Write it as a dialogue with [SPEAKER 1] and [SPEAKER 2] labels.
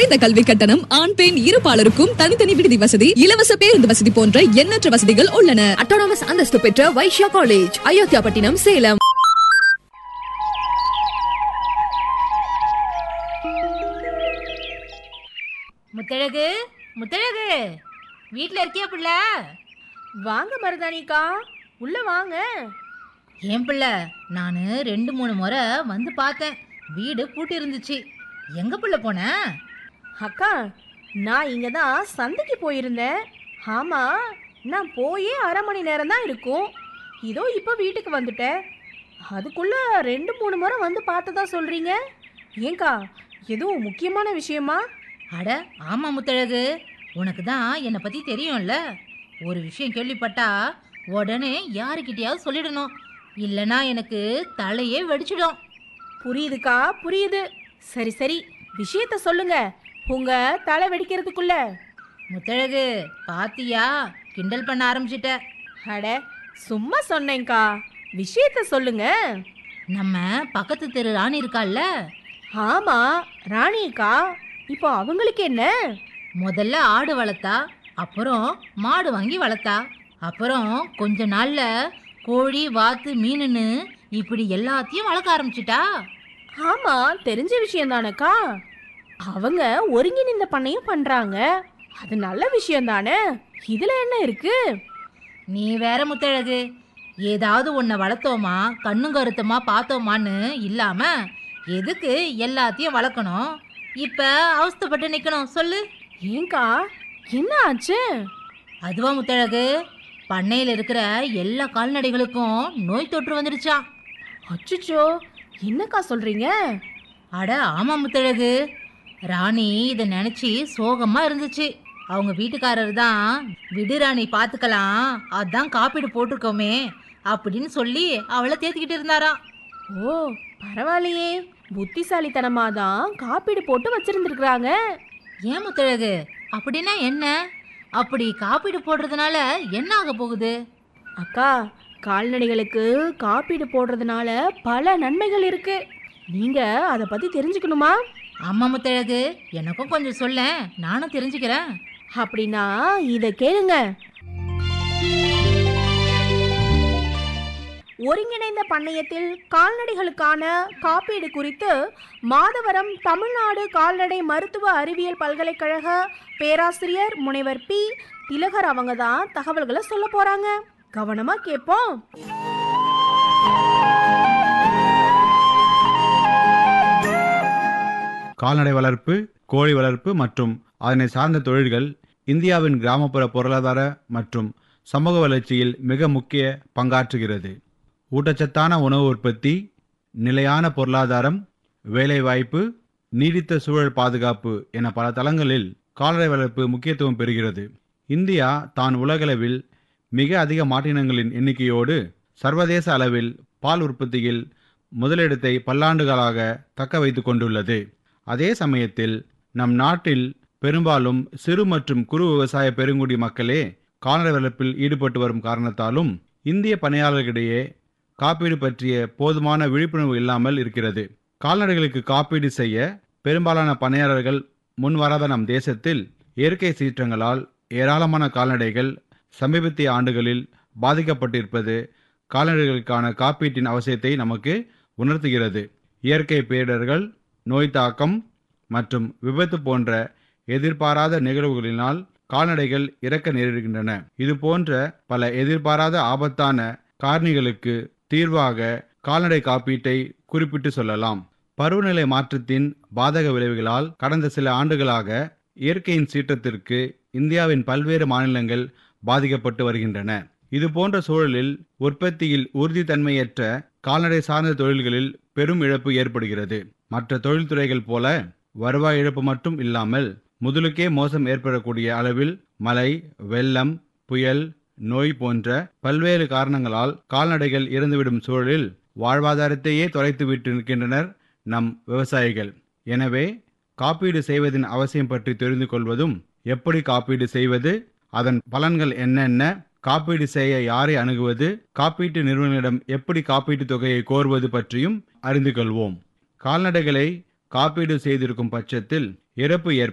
[SPEAKER 1] குறைந்த கல்வி கட்டணம் ஆண் பெண் இருபாலருக்கும் தனித்தனி விடுதி வசதி இலவச பேருந்து வசதி போன்ற எண்ணற்ற வசதிகள் உள்ளன
[SPEAKER 2] அட்டானமஸ் அந்தஸ்து பெற்ற வைஷ்யா காலேஜ் அயோத்தியாபட்டினம் சேலம்
[SPEAKER 3] முத்தழகு முத்தழகு வீட்ல இருக்கியா பிள்ளை
[SPEAKER 4] வாங்க மருதானிக்கா உள்ள வாங்க
[SPEAKER 3] ஏன் பிள்ளை நான் ரெண்டு மூணு முறை வந்து பார்த்தேன் வீடு பூட்டி இருந்துச்சு எங்க பிள்ளை போன
[SPEAKER 4] அக்கா நான் இங்க தான் சந்தைக்கு போயிருந்தேன் ஆமா நான் போயே அரை மணி நேரம் தான் இருக்கும் இதோ இப்போ வீட்டுக்கு வந்துட்டேன் அதுக்குள்ள ரெண்டு மூணு முறை வந்து பார்த்ததா சொல்றீங்க ஏங்கா எதுவும் முக்கியமான விஷயமா
[SPEAKER 3] அட ஆமா முத்தழகு உனக்கு தான் என்னை பத்தி தெரியும்ல ஒரு விஷயம் கேள்விப்பட்டா உடனே யாருக்கிட்டயாவது சொல்லிடணும் இல்லனா எனக்கு தலையே வெடிச்சிடும்
[SPEAKER 4] புரியுதுக்கா புரியுது சரி சரி விஷயத்த சொல்லுங்க உங்க தலை வெடிக்கிறதுக்குள்ள
[SPEAKER 3] முத்தழகு பாத்தியா கிண்டல் பண்ண ஆரம்பிச்சிட்ட
[SPEAKER 4] அட சும்மா சொன்னேங்க்கா விஷயத்த சொல்லுங்க
[SPEAKER 3] நம்ம பக்கத்து தெரு ராணி இருக்கால்ல
[SPEAKER 4] ஆமா ராணிக்கா இப்போ அவங்களுக்கு என்ன
[SPEAKER 3] முதல்ல ஆடு வளர்த்தா அப்புறம் மாடு வாங்கி வளர்த்தா அப்புறம் கொஞ்ச நாள்ல கோழி வாத்து மீனுன்னு இப்படி எல்லாத்தையும் வளர்க்க ஆரம்பிச்சிட்டா
[SPEAKER 4] ஆமா தெரிஞ்ச விஷயம் தானக்கா அவங்க ஒருங்கிணைந்த பண்ணையும் பண்றாங்க அது நல்ல விஷயம் தானே இதுல என்ன இருக்கு
[SPEAKER 3] நீ வேற முத்தழகு ஏதாவது உன்னை வளர்த்தோமா கண்ணும் கருத்தமா பார்த்தோமான்னு இல்லாம எதுக்கு எல்லாத்தையும் வளர்க்கணும் இப்ப அவஸ்தைப்பட்டு நிக்கணும் சொல்லு
[SPEAKER 4] ஏங்கா என்ன ஆச்சு
[SPEAKER 3] அதுவா முத்தழகு பண்ணையில் இருக்கிற எல்லா கால்நடைகளுக்கும் நோய் தொற்று வந்துடுச்சாம்
[SPEAKER 4] அச்சுச்சோ என்னக்கா சொல்றீங்க
[SPEAKER 3] அட ஆமா முத்தழகு ராணி இதை நினைச்சு சோகமா இருந்துச்சு அவங்க வீட்டுக்காரர் தான் விடு ராணி பார்த்துக்கலாம் அதான் காப்பீடு போட்டிருக்கோமே அப்படின்னு சொல்லி அவளை தேத்திக்கிட்டு இருந்தாராம்
[SPEAKER 4] ஓ பரவாயில்லையே புத்திசாலித்தனமா தான் காப்பீடு போட்டு வச்சிருந்துருக்குறாங்க
[SPEAKER 3] ஏன் முத்தழகு அப்படின்னா என்ன அப்படி காப்பீடு போடுறதுனால என்ன ஆக போகுது
[SPEAKER 4] அக்கா கால்நடைகளுக்கு காப்பீடு போடுறதுனால பல நன்மைகள் இருக்கு நீங்க அதை பத்தி தெரிஞ்சுக்கணுமா
[SPEAKER 3] ஆமா முத்தழகு எனக்கும் கொஞ்சம் சொல்லேன் நானும் தெரிஞ்சுக்கிறேன்
[SPEAKER 4] அப்படின்னா இத கேளுங்க ஒருங்கிணைந்த பண்ணையத்தில் கால்நடைகளுக்கான காப்பீடு குறித்து மாதவரம் தமிழ்நாடு கால்நடை மருத்துவ அறிவியல் பல்கலைக்கழக பேராசிரியர் முனைவர் பி திலகர் அவங்க தான் தகவல்களை சொல்ல போறாங்க கவனமா கேட்போம்
[SPEAKER 5] கால்நடை வளர்ப்பு கோழி வளர்ப்பு மற்றும் அதனை சார்ந்த தொழில்கள் இந்தியாவின் கிராமப்புற பொருளாதார மற்றும் சமூக வளர்ச்சியில் மிக முக்கிய பங்காற்றுகிறது ஊட்டச்சத்தான உணவு உற்பத்தி நிலையான பொருளாதாரம் வேலைவாய்ப்பு நீடித்த சூழல் பாதுகாப்பு என பல தளங்களில் கால்நடை வளர்ப்பு முக்கியத்துவம் பெறுகிறது இந்தியா தான் உலகளவில் மிக அதிக மாட்டினங்களின் எண்ணிக்கையோடு சர்வதேச அளவில் பால் உற்பத்தியில் முதலிடத்தை பல்லாண்டுகளாக தக்க வைத்துக் கொண்டுள்ளது அதே சமயத்தில் நம் நாட்டில் பெரும்பாலும் சிறு மற்றும் குறு விவசாய பெருங்குடி மக்களே கால்நடை வளர்ப்பில் ஈடுபட்டு வரும் காரணத்தாலும் இந்திய பணியாளர்களிடையே காப்பீடு பற்றிய போதுமான விழிப்புணர்வு இல்லாமல் இருக்கிறது கால்நடைகளுக்கு காப்பீடு செய்ய பெரும்பாலான பணியாளர்கள் முன்வராத நம் தேசத்தில் இயற்கை சீற்றங்களால் ஏராளமான கால்நடைகள் சமீபத்திய ஆண்டுகளில் பாதிக்கப்பட்டிருப்பது கால்நடைகளுக்கான காப்பீட்டின் அவசியத்தை நமக்கு உணர்த்துகிறது இயற்கை பேரிடர்கள் நோய் தாக்கம் மற்றும் விபத்து போன்ற எதிர்பாராத நிகழ்வுகளினால் கால்நடைகள் இறக்க நேரிடுகின்றன இது போன்ற பல எதிர்பாராத ஆபத்தான காரணிகளுக்கு தீர்வாக கால்நடை காப்பீட்டை குறிப்பிட்டு சொல்லலாம் பருவநிலை மாற்றத்தின் பாதக விளைவுகளால் கடந்த சில ஆண்டுகளாக இயற்கையின் சீற்றத்திற்கு இந்தியாவின் பல்வேறு மாநிலங்கள் பாதிக்கப்பட்டு வருகின்றன இது போன்ற சூழலில் உற்பத்தியில் உறுதித்தன்மையற்ற கால்நடை சார்ந்த தொழில்களில் பெரும் இழப்பு ஏற்படுகிறது மற்ற தொழில்துறைகள் போல வருவாய் இழப்பு மட்டும் இல்லாமல் முதலுக்கே மோசம் ஏற்படக்கூடிய அளவில் மழை வெள்ளம் புயல் நோய் போன்ற பல்வேறு காரணங்களால் கால்நடைகள் இறந்துவிடும் சூழலில் வாழ்வாதாரத்தையே தொலைத்துவிட்டு நிற்கின்றனர் நம் விவசாயிகள் எனவே காப்பீடு செய்வதின் அவசியம் பற்றி தெரிந்து கொள்வதும் எப்படி காப்பீடு செய்வது அதன் பலன்கள் என்னென்ன காப்பீடு செய்ய யாரை அணுகுவது காப்பீட்டு நிறுவனங்களிடம் எப்படி காப்பீட்டு தொகையை கோருவது பற்றியும் அறிந்து கொள்வோம் கால்நடைகளை காப்பீடு செய்திருக்கும் பட்சத்தில் இறப்பு ஏற்ப